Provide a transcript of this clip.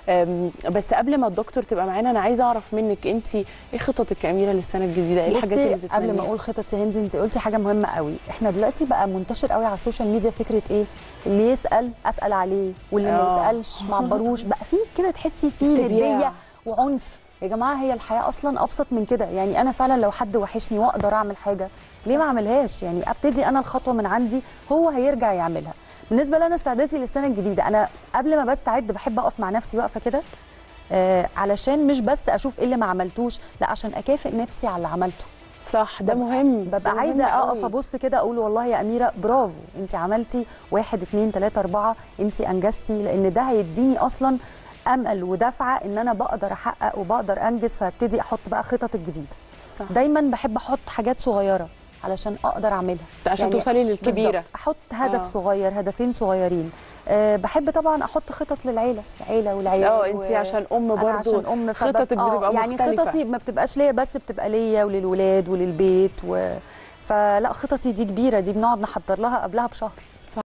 أم، بس قبل ما الدكتور تبقى معانا انا عايزه اعرف منك انت ايه خططك يا اميره للسنه الجديده ايه الحاجات اللي بصي قبل ما بتتمنيها اقول خطط يا هندي انت قلتي حاجه مهمه قوي احنا دلوقتي بقى منتشر قوي على السوشيال ميديا فكره ايه اللي يسال اسال عليه واللي ما آه. يسالش ما عبروش بقى في كده تحسي فيه استبياع. نديه وعنف يا جماعه هي الحياه اصلا ابسط من كده يعني انا فعلا لو حد وحشني واقدر اعمل حاجه ليه ما اعملهاش يعني ابتدي انا الخطوه من عندي هو هيرجع يعملها بالنسبه لنا استعدادي للسنه الجديده انا قبل ما بستعد بحب اقف مع نفسي واقفه كده آه علشان مش بس اشوف ايه اللي ما عملتوش لا عشان اكافئ نفسي على اللي عملته صح ده ببقى- مهم ده ببقى مهم عايزه اقف قوي. ابص كده اقول والله يا اميره برافو انت عملتي واحد اتنين تلاته اربعه انت انجزتي لان ده هيديني اصلا امل ودفعه ان انا بقدر احقق وبقدر انجز فابتدي احط بقى خطط الجديده صح. دايما بحب احط حاجات صغيره علشان اقدر اعملها عشان توصلي للكبيره بالظبط. احط هدف آه. آه. صغير هدفين صغيرين أه بحب طبعا احط خطط للعيله العيله والعيال اه و- انت عشان ام أنا برضو عشان ام فبب- خططك آه، بتبقى يعني مختلفة. خططي ما بتبقاش ليا بس بتبقى ليا وللولاد وللبيت و... فلا خططي دي كبيره دي بنقعد نحضر لها قبلها بشهر